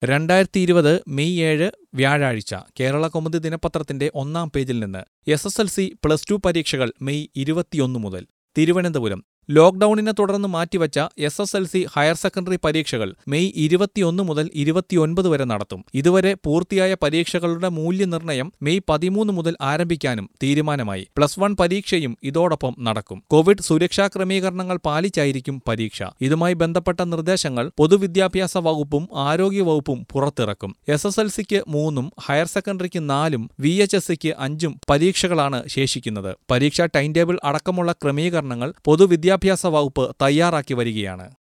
രണ്ടായിരത്തി ഇരുപത് മെയ് ഏഴ് വ്യാഴാഴ്ച കേരള കൗമുദി ദിനപത്രത്തിന്റെ ഒന്നാം പേജിൽ നിന്ന് S S L C plus two പരീക്ഷകൾ മെയ് ഇരുപത്തിയൊന്ന് മുതൽ തിരുവനന്തപുരം ലോക്ഡൌണിനെ തുടർന്ന് മാറ്റിവച്ച S S L C higher secondary പരീക്ഷകൾ മെയ് ഇരുപത്തിയൊന്ന് മുതൽ ഇരുപത്തിയൊൻപത് വരെ നടത്തും ഇതുവരെ പൂർത്തിയായ പരീക്ഷകളുടെ മൂല്യനിർണ്ണയം മെയ് പതിമൂന്ന് മുതൽ ആരംഭിക്കാനും തീരുമാനമായി പ്ലസ് വൺ പരീക്ഷയും ഇതോടൊപ്പം നടക്കും കോവിഡ് സുരക്ഷാ ക്രമീകരണങ്ങൾ പാലിച്ചായിരിക്കും പരീക്ഷ ഇതുമായി ബന്ധപ്പെട്ട നിർദ്ദേശങ്ങൾ പൊതുവിദ്യാഭ്യാസ വകുപ്പും ആരോഗ്യവകുപ്പും പുറത്തിറക്കും എസ് എസ് എൽ സിക്ക് മൂന്നും ഹയർ സെക്കൻഡറിക്ക് നാലും വി എച്ച് എസ് സിക്ക് അഞ്ചും പരീക്ഷകളാണ് ശേഷിക്കുന്നത് പരീക്ഷാ ടൈം ടേബിൾ അടക്കമുള്ള ക്രമീകരണങ്ങൾ പൊതുവിദ്യാഭ്യാസ വകുപ്പ് തയ്യാറാക്കി വരികയാണ്